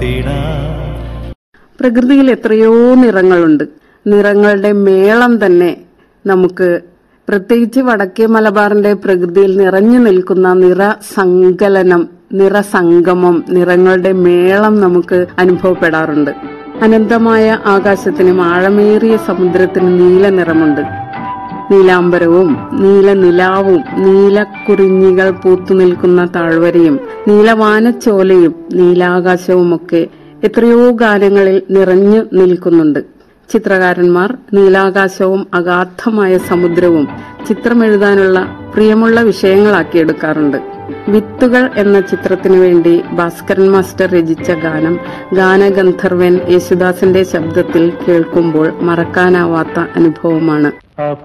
പ്രകൃതിയിൽ എത്രയോ നിറങ്ങളുണ്ട് നിറങ്ങളുടെ മേളം തന്നെ നമുക്ക് പ്രത്യേകിച്ച് വടക്കേ മലബാറിന്റെ പ്രകൃതിയിൽ നിറഞ്ഞു നിൽക്കുന്ന നിറ സങ്കലനം നിറസംഗമം നിറങ്ങളുടെ മേളം നമുക്ക് അനുഭവപ്പെടാറുണ്ട് അനന്തമായ ആകാശത്തിനും ആഴമേറിയ സമുദ്രത്തിനും നീല നിറമുണ്ട് നീലാംബരവും നീലനിലാവും നീലക്കുറിഞ്ഞികൾ പൂത്തുനിൽക്കുന്ന താഴ്വരയും നീലവാനച്ചോലയും നീലാകാശവുമൊക്കെ എത്രയോ ഗാനങ്ങളിൽ നിറഞ്ഞു നിൽക്കുന്നുണ്ട് ചിത്രകാരന്മാർ നീലാകാശവും അഗാധമായ സമുദ്രവും ചിത്രമെഴുതാനുള്ള പ്രിയമുള്ള വിഷയങ്ങളാക്കിയെടുക്കാറുണ്ട് വിത്തുകൾ എന്ന ചിത്രത്തിനു വേണ്ടി ഭാസ്കരൻ മാസ്റ്റർ രചിച്ച ഗാനം ഗാനഗന്ധർവൻ യേശുദാസിന്റെ ശബ്ദത്തിൽ കേൾക്കുമ്പോൾ മറക്കാനാവാത്ത അനുഭവമാണ്